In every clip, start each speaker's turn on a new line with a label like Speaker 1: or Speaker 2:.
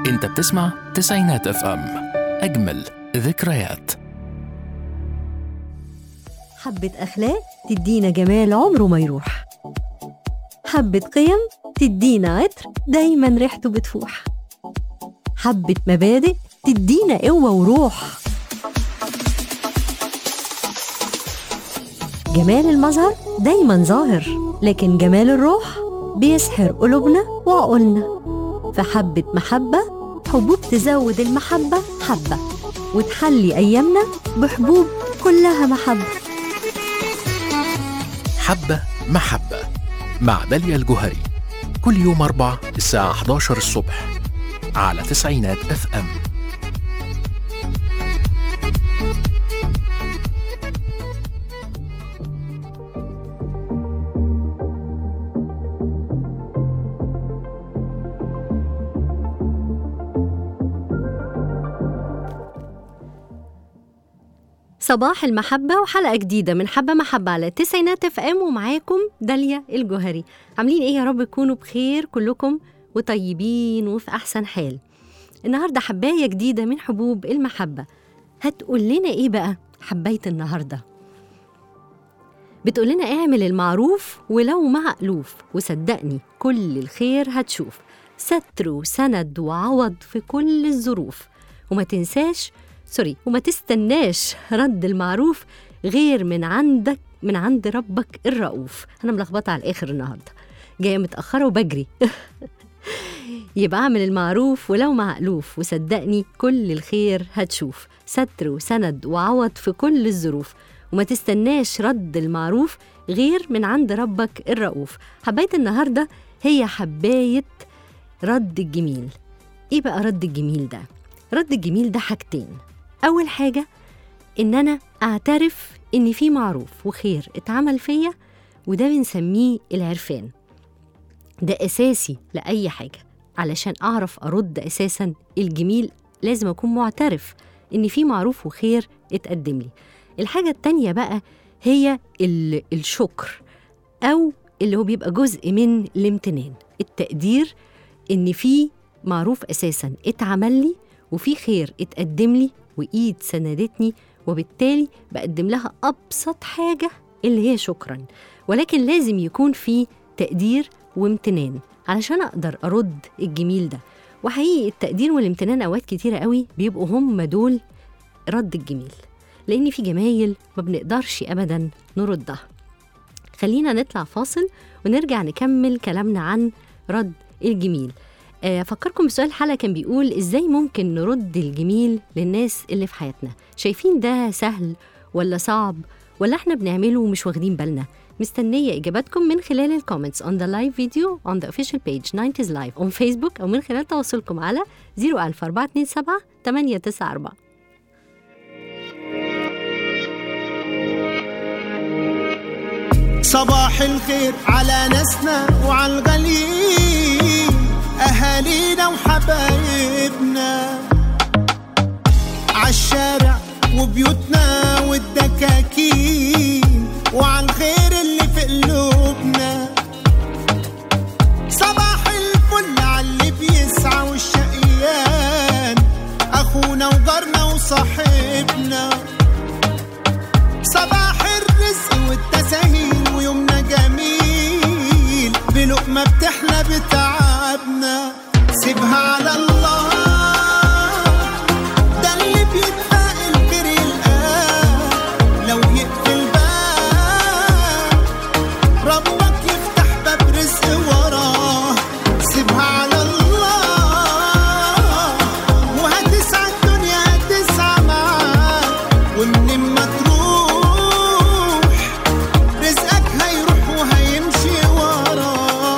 Speaker 1: انت بتسمع تسعينات اف ام اجمل ذكريات
Speaker 2: حبة أخلاق تدينا جمال عمره ما يروح حبة قيم تدينا عطر دايما ريحته بتفوح حبة مبادئ تدينا قوة وروح جمال المظهر دايما ظاهر لكن جمال الروح بيسحر قلوبنا وعقولنا فحبة محبة حبوب تزود المحبة حبة وتحلي أيامنا بحبوب كلها محبة
Speaker 1: حبة محبة مع داليا الجوهري كل يوم أربع الساعة 11 الصبح على تسعينات اف ام
Speaker 2: صباح المحبة وحلقة جديدة من حبة محبة على تسعينات اف ام ومعاكم داليا الجوهري عاملين ايه يا رب تكونوا بخير كلكم وطيبين وفي أحسن حال النهاردة حباية جديدة من حبوب المحبة هتقول لنا ايه بقى حباية النهاردة بتقول لنا اعمل المعروف ولو مع ألوف وصدقني كل الخير هتشوف ستر وسند وعوض في كل الظروف وما تنساش سوري وما تستناش رد المعروف غير من عندك من عند ربك الرؤوف انا ملخبطه على الاخر النهارده جايه متاخره وبجري يبقى اعمل المعروف ولو مع ألوف وصدقني كل الخير هتشوف ستر وسند وعوض في كل الظروف وما تستناش رد المعروف غير من عند ربك الرؤوف حباية النهاردة هي حباية رد الجميل ايه بقى رد الجميل ده رد الجميل ده حاجتين أول حاجة إن أنا أعترف إن في معروف وخير اتعمل فيا وده بنسميه العرفان ده أساسي لأي حاجة علشان أعرف أرد أساسا الجميل لازم أكون معترف إن في معروف وخير اتقدم لي الحاجة التانية بقى هي ال- الشكر أو اللي هو بيبقى جزء من الامتنان التقدير إن في معروف أساسا اتعمل لي وفي خير اتقدم لي وإيد سندتني وبالتالي بقدم لها أبسط حاجة اللي هي شكرا ولكن لازم يكون في تقدير وامتنان علشان أقدر أرد الجميل ده وحقيقي التقدير والامتنان أوقات كتيرة قوي بيبقوا هم دول رد الجميل لأن في جمايل ما بنقدرش أبدا نردها خلينا نطلع فاصل ونرجع نكمل كلامنا عن رد الجميل آه، أفكركم بسؤال الحلقة كان بيقول إزاي ممكن نرد الجميل للناس اللي في حياتنا شايفين ده سهل ولا صعب ولا احنا بنعمله ومش واخدين بالنا مستنية إجاباتكم من خلال الكومنتس on the live video on the official page 90s live on Facebook أو من خلال تواصلكم على 01427 894
Speaker 3: صباح الخير على ناسنا وعلى الغاليين أهالينا وحبايبنا عالشارع وبيوتنا والدكاكين وعلى الخير اللي في قلوبنا صباح الفل على اللي بيسعى والشقيان أخونا وجارنا وصاحبنا صباح الرزق والتساهيل ويومنا جميل بلقمة بتحلى بتعبنا سيبها على الله ده اللي بيتفائل خير يلقاه لو يقفل باب ربك يفتح باب رزق وراه سيبها على الله وهتسعى الدنيا هتسعى معاك ومن ما تروح رزقك هيروح وهيمشي وراه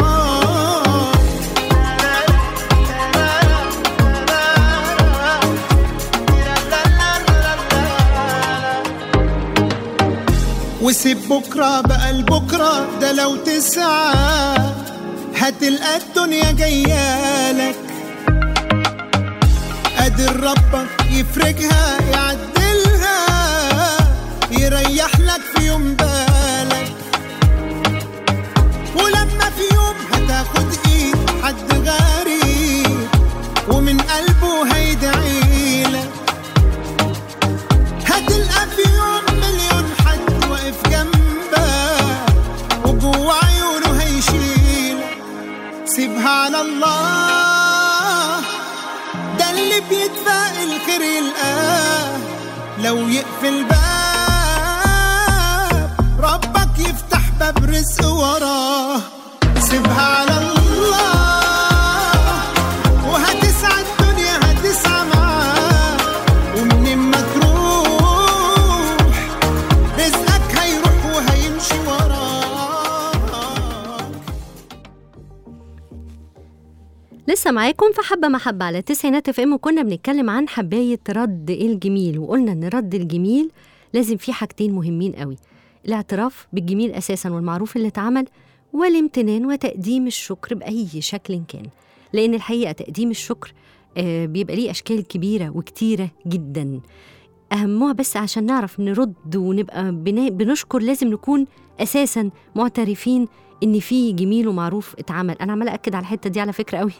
Speaker 3: وسيب بكرة بقى لبكرة ده لو تسعى هتلقى الدنيا جايالك قادر ربك يفرجها يعدلها يريح لك في يوم بالك ولما في يوم هتاخد ايد حد غريب ومن قلبك سيبها على الله ده اللي بيدفع الخير يلقاه لو يقفل باب ربك يفتح باب رزق وراه سيبها على الله وهتسعى الدنيا هتسعى معاه ومنين ما تروح رزقك هيروح وهيمشي وراك
Speaker 2: لسه معاكم في حبة محبة على تسعينات اف ام وكنا بنتكلم عن حباية رد الجميل وقلنا ان رد الجميل لازم فيه حاجتين مهمين قوي الاعتراف بالجميل اساسا والمعروف اللي اتعمل والامتنان وتقديم الشكر بأي شكل كان لأن الحقيقة تقديم الشكر آه، بيبقى ليه أشكال كبيرة وكتيرة جدا أهمها بس عشان نعرف نرد ونبقى بنا- بنشكر لازم نكون أساسا معترفين إن في جميل ومعروف اتعمل أنا عمالة أكد على الحتة دي على فكرة قوي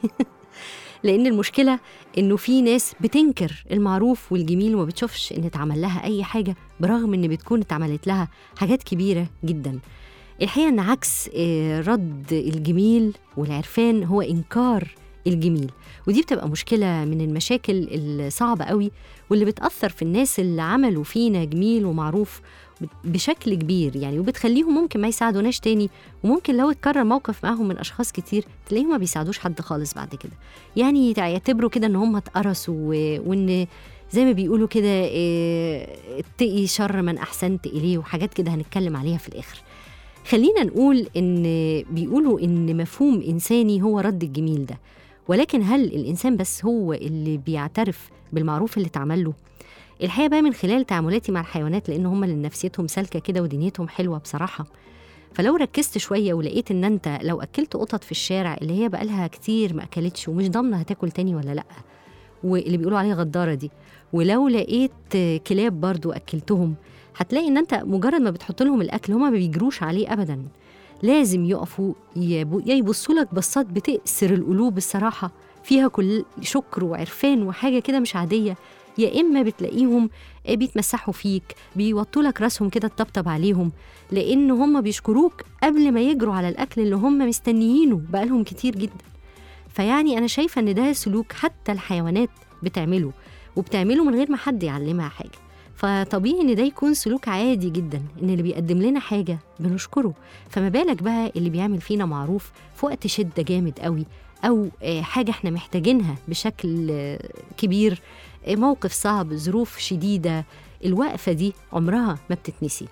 Speaker 2: لأن المشكلة إنه في ناس بتنكر المعروف والجميل وما بتشوفش إن اتعمل لها أي حاجة برغم إن بتكون اتعملت لها حاجات كبيرة جدا الحقيقة إن عكس آه، رد الجميل والعرفان هو إنكار الجميل ودي بتبقى مشكلة من المشاكل الصعبة قوي واللي بتأثر في الناس اللي عملوا فينا جميل ومعروف بشكل كبير يعني وبتخليهم ممكن ما يساعدوناش تاني وممكن لو اتكرر موقف معاهم من أشخاص كتير تلاقيهم ما بيساعدوش حد خالص بعد كده يعني يعتبروا كده إن هم اتقرصوا و- وإن زي ما بيقولوا كده إيه، اتقي شر من أحسنت إليه وحاجات كده هنتكلم عليها في الآخر خلينا نقول ان بيقولوا ان مفهوم انساني هو رد الجميل ده ولكن هل الانسان بس هو اللي بيعترف بالمعروف اللي اتعمل له الحقيقه بقى من خلال تعاملاتي مع الحيوانات لان هم اللي نفسيتهم سالكه كده ودنيتهم حلوه بصراحه فلو ركزت شويه ولقيت ان انت لو اكلت قطط في الشارع اللي هي بقالها كتير ما اكلتش ومش ضامنه هتاكل تاني ولا لا واللي بيقولوا عليها غداره دي ولو لقيت كلاب برضو اكلتهم هتلاقي ان انت مجرد ما بتحط لهم الاكل هما ما بيجروش عليه ابدا لازم يقفوا يبو- يا يبصوا لك بصات بتأسر القلوب الصراحه فيها كل شكر وعرفان وحاجه كده مش عاديه يا اما بتلاقيهم بيتمسحوا فيك بيوطوا لك راسهم كده تطبطب عليهم لان هم بيشكروك قبل ما يجروا على الاكل اللي هم مستنيينه بقالهم كتير جدا فيعني انا شايفه ان ده سلوك حتى الحيوانات بتعمله وبتعمله من غير ما حد يعلمها حاجه فطبيعي ان ده يكون سلوك عادي جدا ان اللي بيقدم لنا حاجه بنشكره فما بالك بقى اللي بيعمل فينا معروف في وقت شده جامد قوي او آه، حاجه احنا محتاجينها بشكل آه، كبير آه، موقف صعب ظروف شديده الوقفه دي عمرها ما بتتنسي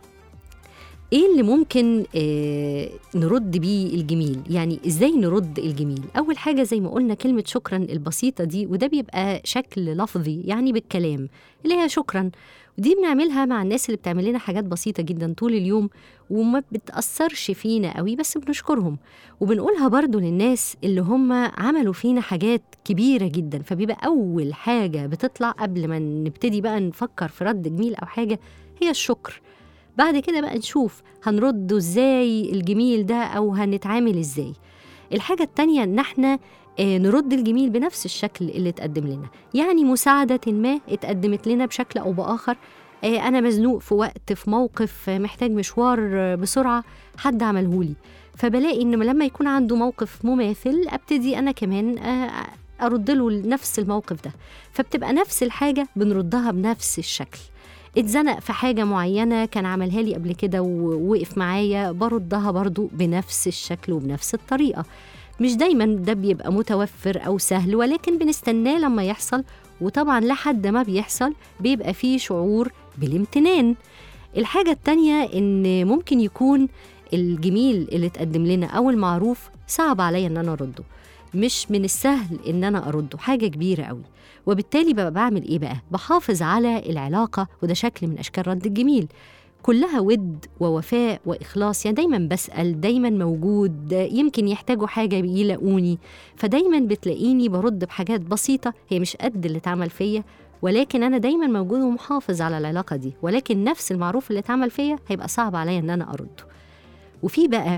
Speaker 2: ايه اللي ممكن آه نرد بيه الجميل يعني ازاي نرد الجميل اول حاجه زي ما قلنا كلمه شكرا البسيطه دي وده بيبقى شكل لفظي يعني بالكلام اللي هي شكرا ودي بنعملها مع الناس اللي بتعمل لنا حاجات بسيطه جدا طول اليوم وما بتاثرش فينا قوي بس بنشكرهم وبنقولها برضو للناس اللي هم عملوا فينا حاجات كبيره جدا فبيبقى اول حاجه بتطلع قبل ما نبتدي بقى نفكر في رد جميل او حاجه هي الشكر بعد كده بقى نشوف هنرده ازاي الجميل ده او هنتعامل ازاي الحاجة التانية ان احنا آه، نرد الجميل بنفس الشكل اللي اتقدم لنا يعني مساعدة ما اتقدمت لنا بشكل او باخر آه، انا مزنوق في وقت في موقف آه، محتاج مشوار آه، بسرعة حد عملهولي فبلاقي ان لما يكون عنده موقف مماثل ابتدي انا كمان آه، ارد له نفس الموقف ده فبتبقى نفس الحاجة بنردها بنفس الشكل اتزنق في حاجة معينة كان عملها لي قبل كده ووقف معايا بردها برضو بنفس الشكل وبنفس الطريقة مش دايما ده بيبقى متوفر أو سهل ولكن بنستناه لما يحصل وطبعا لحد ما بيحصل بيبقى فيه شعور بالامتنان الحاجة التانية إن ممكن يكون الجميل اللي اتقدم لنا أو المعروف صعب عليا إن أنا أرده مش من السهل إن أنا أرده حاجة كبيرة قوي وبالتالي بقى بعمل ايه بقى بحافظ على العلاقه وده شكل من اشكال رد الجميل كلها ود ووفاء واخلاص يعني دايما بسال دايما موجود يمكن يحتاجوا حاجه يلاقوني فدايما بتلاقيني برد بحاجات بسيطه هي مش قد اللي اتعمل فيا ولكن انا دايما موجود ومحافظ على العلاقه دي ولكن نفس المعروف اللي اتعمل فيا هيبقى صعب عليا ان انا ارده وفي بقى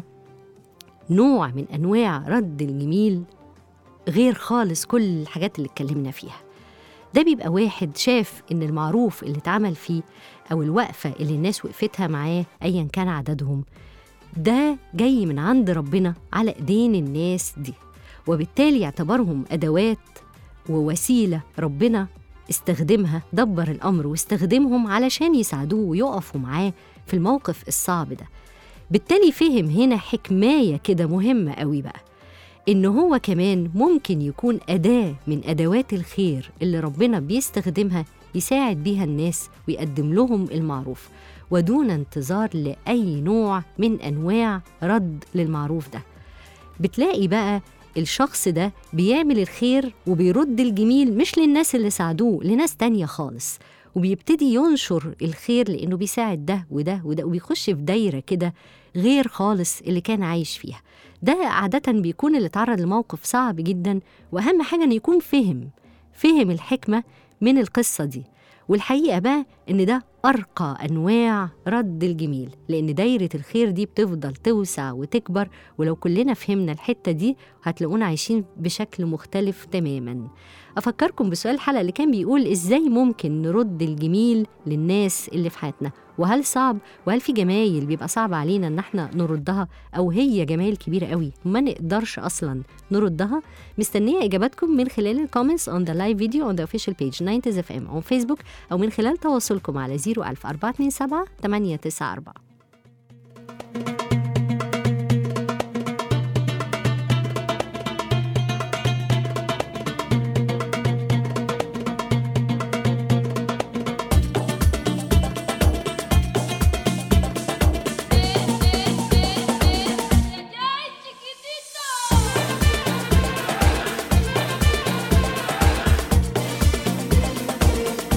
Speaker 2: نوع من انواع رد الجميل غير خالص كل الحاجات اللي اتكلمنا فيها ده بيبقى واحد شاف ان المعروف اللي اتعمل فيه او الوقفه اللي الناس وقفتها معاه ايا كان عددهم ده جاي من عند ربنا على ايدين الناس دي وبالتالي يعتبرهم ادوات ووسيله ربنا استخدمها دبر الامر واستخدمهم علشان يساعدوه ويقفوا معاه في الموقف الصعب ده بالتالي فهم هنا حكمايه كده مهمه قوي بقى إن هو كمان ممكن يكون أداة من أدوات الخير اللي ربنا بيستخدمها يساعد بيها الناس ويقدم لهم المعروف ودون انتظار لأي نوع من أنواع رد للمعروف ده بتلاقي بقى الشخص ده بيعمل الخير وبيرد الجميل مش للناس اللي ساعدوه لناس تانية خالص وبيبتدي ينشر الخير لأنه بيساعد ده وده وده وبيخش في دايرة كده غير خالص اللي كان عايش فيها ده عادة بيكون اللي اتعرض لموقف صعب جدا وأهم حاجة إنه يكون فهم فهم الحكمة من القصة دي والحقيقة بقى إن ده أرقى أنواع رد الجميل لأن دايرة الخير دي بتفضل توسع وتكبر ولو كلنا فهمنا الحتة دي هتلاقونا عايشين بشكل مختلف تماما أفكركم بسؤال الحلقة اللي كان بيقول إزاي ممكن نرد الجميل للناس اللي في حياتنا وهل صعب وهل في جمايل بيبقى صعب علينا ان احنا نردها او هي جمايل كبيره قوي ما نقدرش اصلا نردها مستنيه اجاباتكم من خلال الكومنتس on the live video on the official page 90 اف ام on Facebook او من خلال تواصلكم على 01000 427 894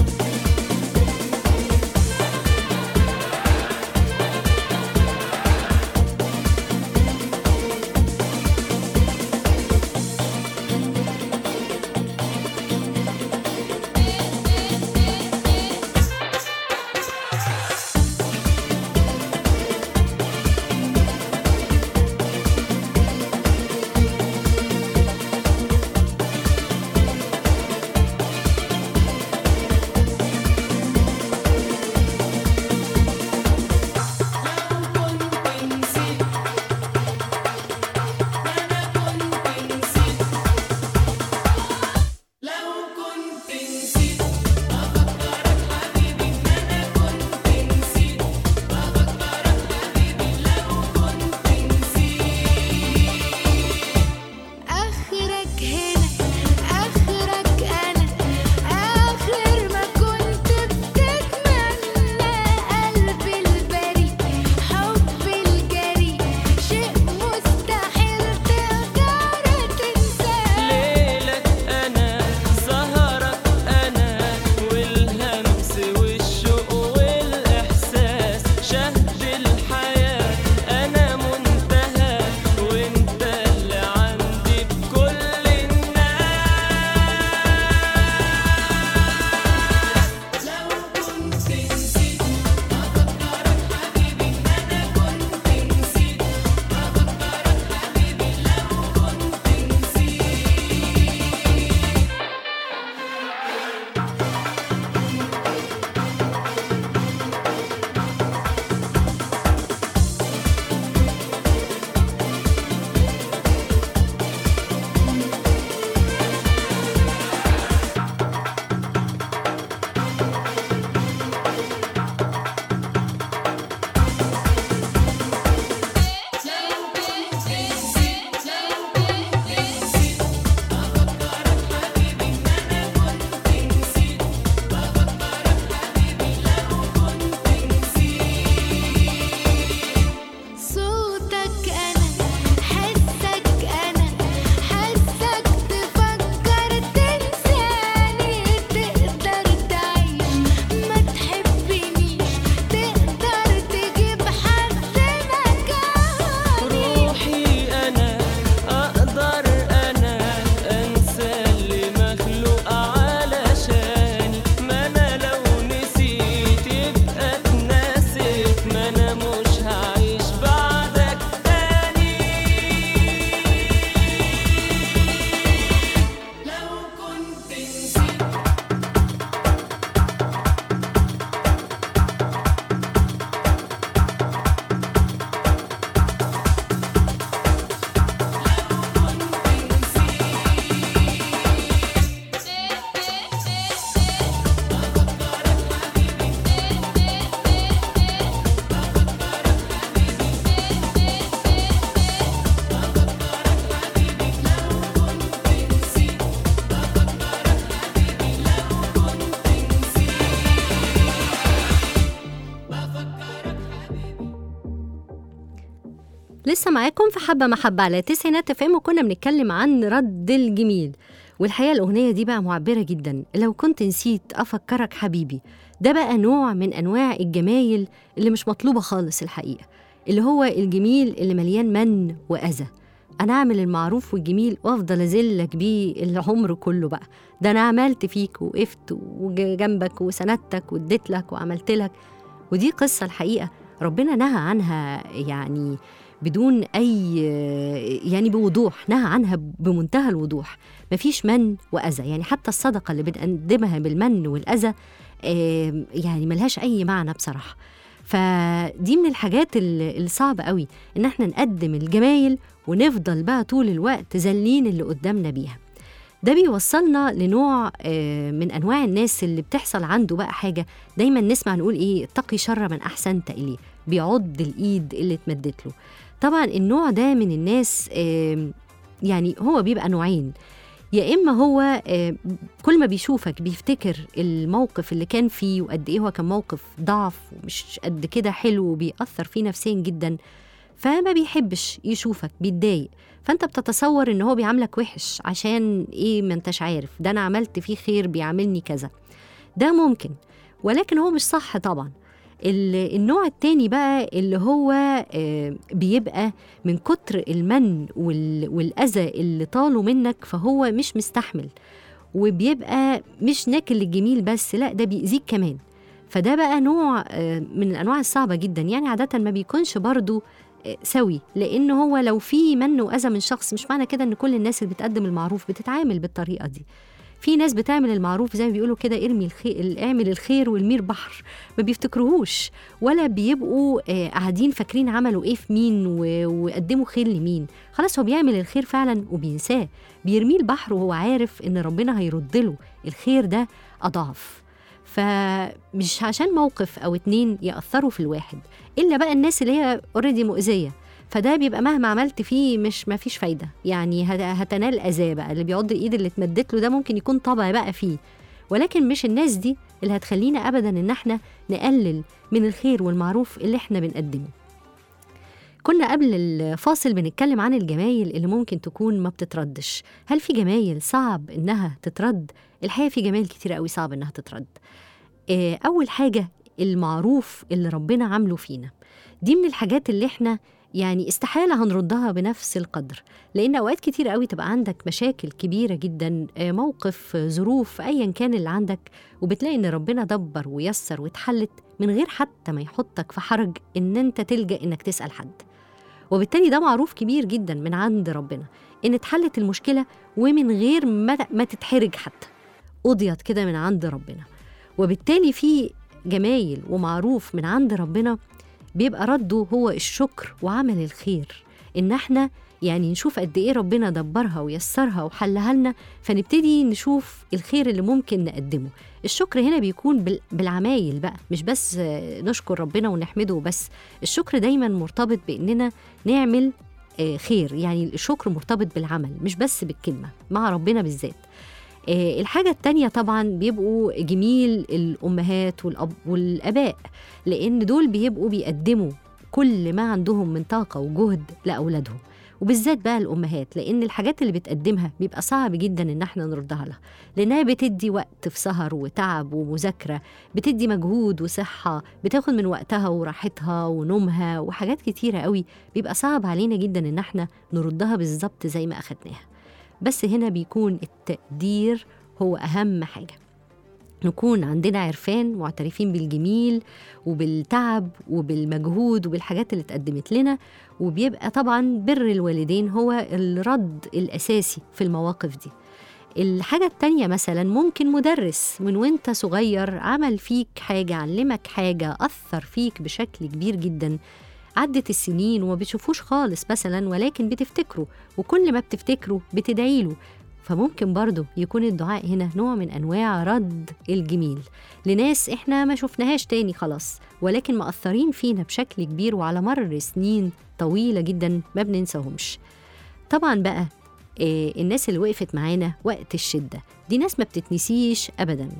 Speaker 4: chiquitito.
Speaker 2: لسه معاكم في حبة محبة على تسعينات اف ام وكنا بنتكلم عن رد الجميل والحقيقة الأغنية دي بقى معبرة جدا لو كنت نسيت أفكرك حبيبي ده بقى نوع من أنواع الجمايل اللي مش مطلوبة خالص الحقيقة اللي هو الجميل اللي مليان من وأذى أنا أعمل المعروف والجميل وأفضل أذلك بيه العمر كله بقى ده أنا عملت فيك وقفت وجنبك وسندتك واديت لك وعملت لك ودي قصة الحقيقة ربنا نهى عنها يعني بدون أي يعني بوضوح نهى عنها بمنتهى الوضوح مفيش من وأذى يعني حتى الصدقة اللي بنقدمها بالمن والأذى آه، يعني ملهاش أي معنى بصراحة فدي من الحاجات ال- الصعبة قوي إن احنا نقدم الجمايل ونفضل بقى طول الوقت زلين اللي قدامنا بيها ده بيوصلنا لنوع آه، من انواع الناس اللي بتحصل عنده بقى حاجه دايما نسمع نقول ايه اتقي شر من احسنت اليه بيعض الايد اللي اتمدت له طبعا النوع ده من الناس آم، يعني هو بيبقى نوعين يا اما هو آه، كل ما بيشوفك بيفتكر الموقف اللي كان فيه وقد ايه هو كان موقف ضعف ومش قد كده حلو وبيأثر فيه نفسيا جدا فما بيحبش يشوفك بيتضايق فانت بتتصور ان هو بيعاملك وحش عشان ايه ما انتش عارف ده انا عملت فيه خير بيعاملني كذا ده ممكن ولكن هو مش صح طبعا ال- النوع التاني بقى اللي هو آه، بيبقى من كتر المن وال- والأذى اللي طاله منك فهو مش مستحمل وبيبقى مش ناكل للجميل بس لا ده بيأذيك كمان فده بقى نوع آه، من الأنواع الصعبة جدا يعني عادة ما بيكونش برضو آه، سوي لأن هو لو في من وأذى من شخص مش معنى كده إن كل الناس اللي بتقدم المعروف بتتعامل بالطريقة دي في ناس بتعمل المعروف زي ما بيقولوا كده ارمي الخير اعمل الخير والمير بحر ما بيفتكروهوش ولا بيبقوا آه، قاعدين فاكرين عملوا ايه في مين و- وقدموا خير لمين خلاص هو بيعمل الخير فعلا وبينساه بيرميه البحر وهو عارف ان ربنا هيرد له الخير ده اضعاف فمش عشان موقف او اتنين ياثروا في الواحد الا بقى الناس اللي هي اوريدي مؤذيه فده بيبقى مهما عملت فيه مش ما فيش فايده يعني هت- هتنال اذاه بقى اللي بيعض الايد اللي اتمدت له ده ممكن يكون طبع بقى فيه ولكن مش الناس دي اللي هتخلينا ابدا ان احنا نقلل من الخير والمعروف اللي احنا بنقدمه كنا قبل الفاصل بنتكلم عن الجمايل اللي ممكن تكون ما بتتردش هل في جمايل صعب انها تترد الحقيقه في جمايل كتير قوي صعب انها تترد آه، اول حاجه المعروف اللي ربنا عامله فينا دي من الحاجات اللي احنا يعني استحاله هنردها بنفس القدر لان اوقات كتير قوي تبقى عندك مشاكل كبيره جدا آه، موقف آه، ظروف ايا كان اللي عندك وبتلاقي ان ربنا دبر ويسر واتحلت من غير حتى ما يحطك في حرج ان انت تلجا انك تسال حد وبالتالي ده معروف كبير جدا من عند ربنا ان اتحلت المشكله ومن غير ما, ما تتحرج حتى قضيت كده من عند ربنا وبالتالي في جمايل ومعروف من عند ربنا بيبقى رده هو الشكر وعمل الخير ان احنا يعني نشوف قد ايه ربنا دبرها ويسرها وحلها لنا فنبتدي نشوف الخير اللي ممكن نقدمه الشكر هنا بيكون بال- بالعمايل بقى مش بس آه، نشكر ربنا ونحمده وبس الشكر دايما مرتبط باننا نعمل آه، خير يعني الشكر مرتبط بالعمل مش بس بالكلمه مع ربنا بالذات آه، الحاجة التانية طبعا بيبقوا جميل الأمهات والأب والآباء لأن دول بيبقوا بيقدموا كل ما عندهم من طاقة وجهد لأولادهم وبالذات بقى الأمهات لأن الحاجات اللي بتقدمها بيبقى صعب جدا إن احنا نردها لها لأنها بتدي وقت في سهر وتعب ومذاكرة بتدي مجهود وصحة بتاخد من وقتها وراحتها ونومها وحاجات كتيرة قوي بيبقى صعب علينا جدا إن احنا نردها بالظبط زي ما أخدناها بس هنا بيكون التقدير هو أهم حاجة نكون عندنا عرفان معترفين بالجميل وبالتعب وبالمجهود وبالحاجات اللي اتقدمت لنا وبيبقى طبعا بر الوالدين هو الرد الأساسي في المواقف دي الحاجة التانية مثلا ممكن مدرس من وانت صغير عمل فيك حاجة علمك حاجة أثر فيك بشكل كبير جدا عدت السنين وما بتشوفوش خالص مثلا ولكن بتفتكره وكل ما بتفتكره بتدعي له فممكن برضه يكون الدعاء هنا نوع من انواع رد الجميل لناس احنا ما شفناهاش تاني خلاص ولكن مأثرين فينا بشكل كبير وعلى مر سنين طويلة جدا ما بننساهمش طبعا بقى آه، الناس اللي وقفت معانا وقت الشدة دي ناس ما بتتنسيش أبدا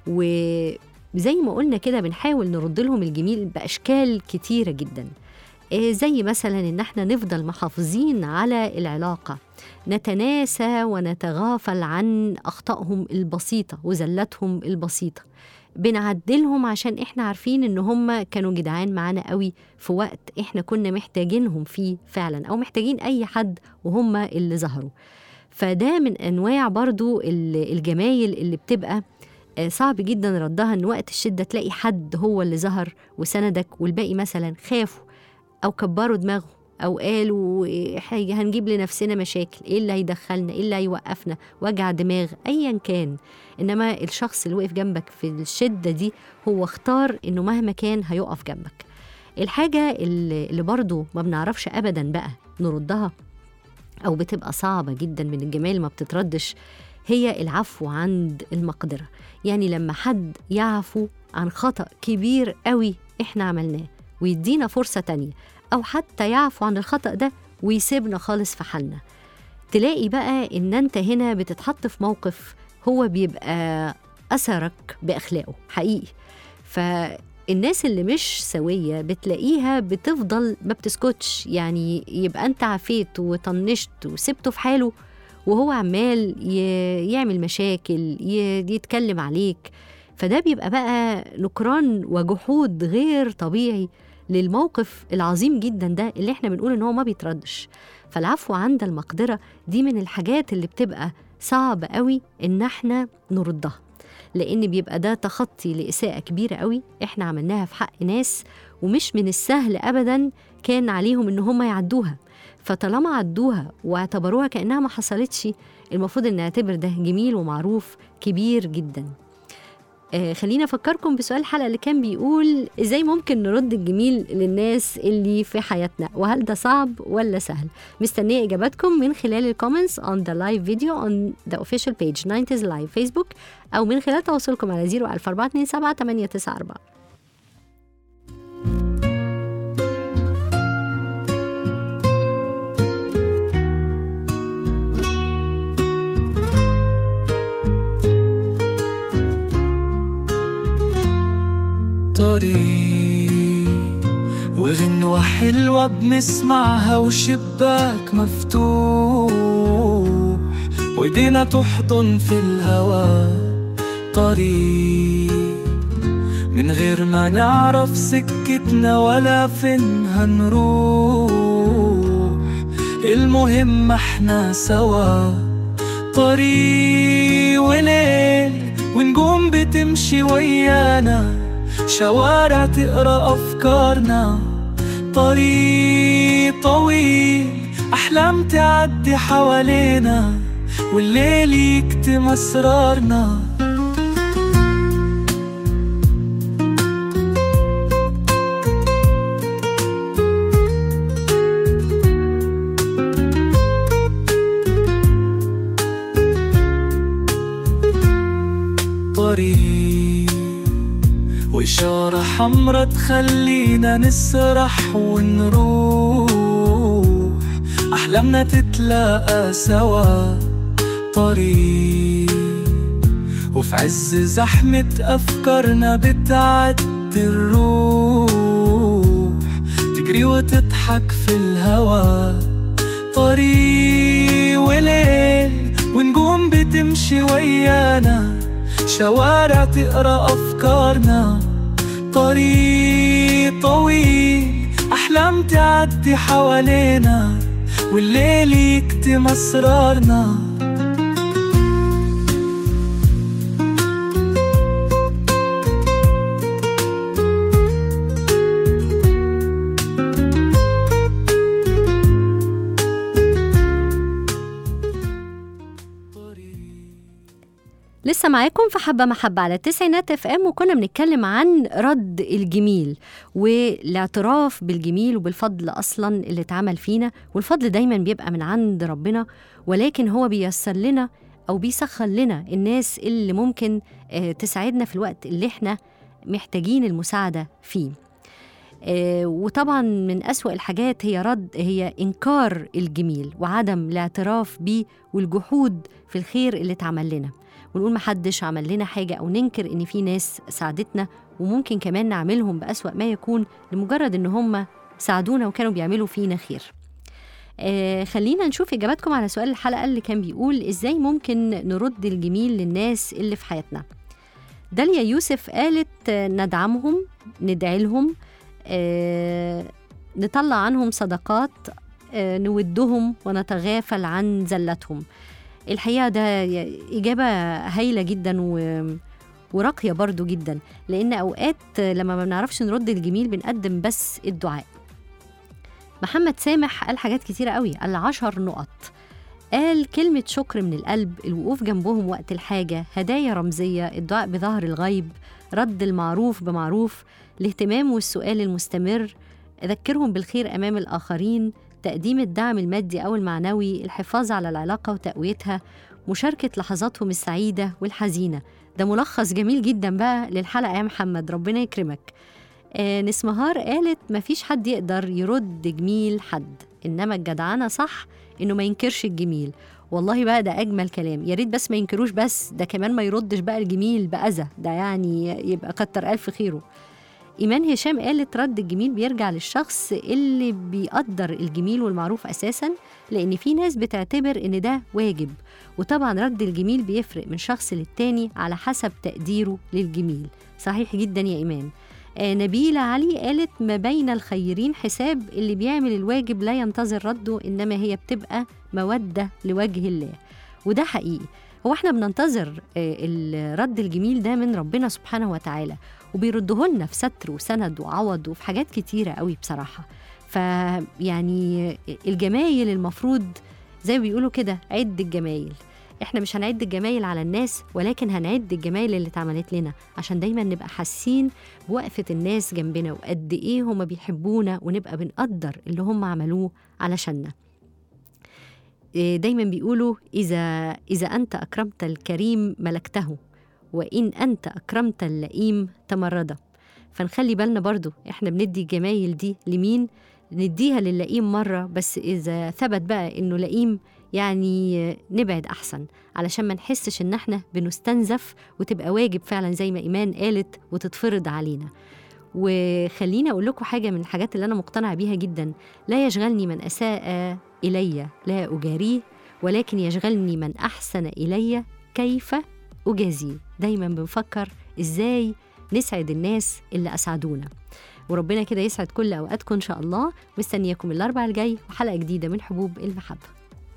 Speaker 2: وزي ما قلنا كده بنحاول نرد لهم الجميل بأشكال كتيرة جدا آه، زي مثلا ان احنا نفضل محافظين على العلاقه نتناسى ونتغافل عن اخطائهم البسيطه وزلاتهم البسيطه بنعدلهم عشان احنا عارفين ان هم كانوا جدعان معانا قوي في وقت احنا كنا محتاجينهم فيه فعلا او محتاجين اي حد وهم اللي ظهروا فده من انواع برضو ال- الجمايل اللي بتبقى آه، صعب جدا ردها ان وقت الشده تلاقي حد هو اللي ظهر وسندك والباقي مثلا خافوا او كبروا دماغهم او قالوا إيه حاجه هنجيب لنفسنا مشاكل ايه اللي هيدخلنا ايه اللي هيوقفنا وجع دماغ ايا كان انما الشخص اللي وقف جنبك في الشده دي هو اختار انه مهما كان هيقف جنبك الحاجه اللي اللي برضو ما بنعرفش ابدا بقى نردها او بتبقى صعبه جدا من الجمال ما بتتردش هي العفو عند المقدره يعني لما حد يعفو عن خطا كبير قوي احنا عملناه ويدينا فرصه تانية او حتى يعفو عن الخطا ده ويسيبنا خالص في حالنا تلاقي بقى ان انت هنا بتتحط في موقف هو بيبقى اثرك باخلاقه حقيقي فالناس اللي مش سويه بتلاقيها بتفضل ما بتسكتش يعني يبقى انت عفيت وطنشت وسبته في حاله وهو عمال ي- يعمل مشاكل ي- يتكلم عليك فده بيبقى بقى نكران وجحود غير طبيعي للموقف العظيم جدا ده اللي احنا بنقول ان هو ما بيتردش فالعفو عند المقدرة دي من الحاجات اللي بتبقى صعب قوي ان احنا نردها لان بيبقى ده تخطي لاساءه كبيره قوي احنا عملناها في حق ناس ومش من السهل ابدا كان عليهم ان هم يعدوها فطالما عدوها واعتبروها كانها ما حصلتش المفروض ان نعتبر ده جميل ومعروف كبير جدا آه خلينا افكركم بسؤال الحلقه اللي كان بيقول ازاي ممكن نرد الجميل للناس اللي في حياتنا وهل ده صعب ولا سهل مستنيه اجاباتكم من خلال الكومنتس on the live video on the official page 90s live facebook او من خلال تواصلكم على 01427 894
Speaker 4: طريق وغنوة حلوة بنسمعها وشباك مفتوح وايدينا تحضن في الهوا طريق من غير ما نعرف سكتنا ولا فين هنروح المهم احنا سوا طريق وليل ونجوم بتمشي ويانا شوارع تقرا افكارنا طريق طويل احلام تعدي حوالينا والليل يكتم اسرارنا طريق وإشارة حمرا تخلينا نسرح ونروح أحلامنا تتلاقى سوا طريق وفي عز زحمة أفكارنا بتعدي الروح تجري وتضحك في الهوا طريق وليل ونجوم بتمشي ويانا شوارع تقرا افكارنا طريق طويل احلام تعدي حوالينا والليل يكتم اسرارنا
Speaker 2: لسه معاكم في حبة محبة على التسعينات اف ام وكنا بنتكلم عن رد الجميل والاعتراف بالجميل وبالفضل اصلا اللي اتعمل فينا والفضل دايما بيبقى من عند ربنا ولكن هو بيسر لنا او بيسخر لنا الناس اللي ممكن آه، تساعدنا في الوقت اللي احنا محتاجين المساعدة فيه آه، وطبعا من أسوأ الحاجات هي رد هي إنكار الجميل وعدم الاعتراف بيه والجحود في الخير اللي اتعمل لنا ونقول محدش عمل لنا حاجة أو ننكر إن في ناس ساعدتنا وممكن كمان نعملهم بأسوأ ما يكون لمجرد إن هم ساعدونا وكانوا بيعملوا فينا خير آه خلينا نشوف إجاباتكم على سؤال الحلقة اللي كان بيقول إزاي ممكن نرد الجميل للناس اللي في حياتنا داليا يوسف قالت آه، ندعمهم ندعي لهم آه نطلع عنهم صدقات آه نودهم ونتغافل عن زلتهم الحقيقة ده ي- إجابة هايلة جدا و... وراقية برضو جدا لأن أوقات لما ما بنعرفش نرد الجميل بنقدم بس الدعاء محمد سامح قال حاجات كتيرة قوي قال عشر نقط قال كلمة شكر من القلب الوقوف جنبهم وقت الحاجة هدايا رمزية الدعاء بظهر الغيب رد المعروف بمعروف الاهتمام والسؤال المستمر ذكرهم بالخير أمام الآخرين تقديم الدعم المادي أو المعنوي الحفاظ على العلاقة وتقويتها مشاركة لحظاتهم السعيدة والحزينة ده ملخص جميل جدا بقى للحلقة يا محمد ربنا يكرمك آه نسمهار قالت مفيش حد يقدر يرد جميل حد إنما الجدعنة صح إنه ما ينكرش الجميل والله بقى ده أجمل كلام يا ريت بس ما ينكروش بس ده كمان ما يردش بقى الجميل بأذى ده يعني يبقى كتر ألف خيره إيمان هشام قالت رد الجميل بيرجع للشخص اللي بيقدر الجميل والمعروف أساسا لأن في ناس بتعتبر إن ده واجب وطبعا رد الجميل بيفرق من شخص للتاني على حسب تقديره للجميل صحيح جدا يا إيمان آه نبيلة علي قالت ما بين الخيرين حساب اللي بيعمل الواجب لا ينتظر رده إنما هي بتبقى مودة لوجه الله وده حقيقي هو احنا بننتظر آه، ال- رد الجميل ده من ربنا سبحانه وتعالى وبيرده لنا في ستر وسند وعوض وفي حاجات كتيرة قوي بصراحة فيعني الجمايل المفروض زي ما بيقولوا كده عد الجمايل احنا مش هنعد الجمايل على الناس ولكن هنعد الجمايل اللي اتعملت لنا عشان دايما نبقى حاسين بوقفة الناس جنبنا وقد ايه هما بيحبونا ونبقى بنقدر اللي هم عملوه علشاننا إيه، دايما بيقولوا إذا إذا أنت أكرمت الكريم ملكته وإن أنت أكرمت اللئيم تمرده فنخلي بالنا برضو إحنا بندي الجمايل دي لمين نديها للئيم مرة بس إذا ثبت بقى إنه لئيم يعني نبعد أحسن علشان ما نحسش إن إحنا بنستنزف وتبقى واجب فعلا زي ما إيمان قالت وتتفرض علينا وخليني أقول لكم حاجة من الحاجات اللي أنا مقتنعة بيها جدا لا يشغلني من أساء إلي لا أجاريه ولكن يشغلني من أحسن إلي كيف أجازيه دايما بنفكر إزاي نسعد الناس اللي أسعدونا وربنا كده يسعد كل أوقاتكم إن شاء الله مستنياكم الأربع الجاي وحلقة جديدة من حبوب المحبة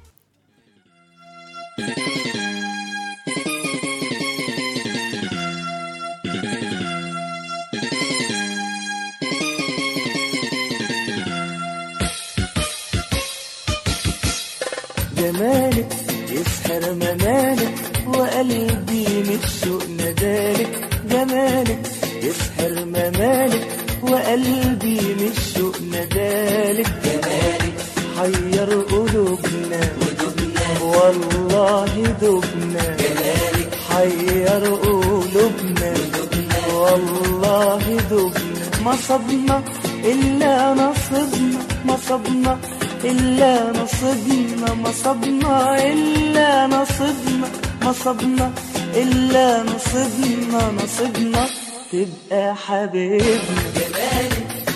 Speaker 5: جمالك يسحر منالك وقلبي من الشوق ندالك جمالك يسحر منالك وقلبي من الشوق ندالك جمالك حير قلوبنا والله دبنا جمالك حير قلوبنا والله دبنا ما صبنا إلا نصبنا ما صبنا إلا نصبنا ما صبنا إلا نصبنا ما صبنا إلا نصبنا نصبنا تبقى حبيبنا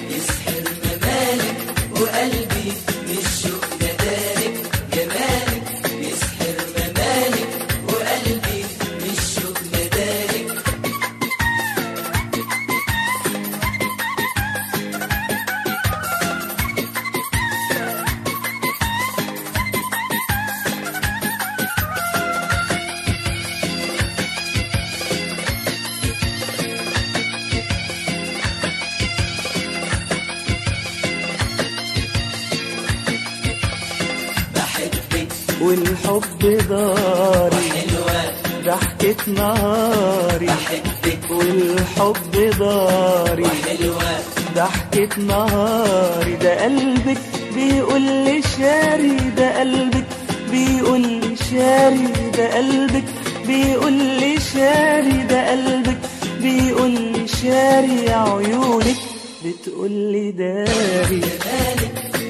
Speaker 5: والحب داري ضحكة نهاري والحب داري ضحكة نهاري ده قلبك بيقول لي شاري ده قلبك بيقول لي شاري ده قلبك بيقول لي شاري ده قلبك بيقول لي شاري عيونك بتقول لي داري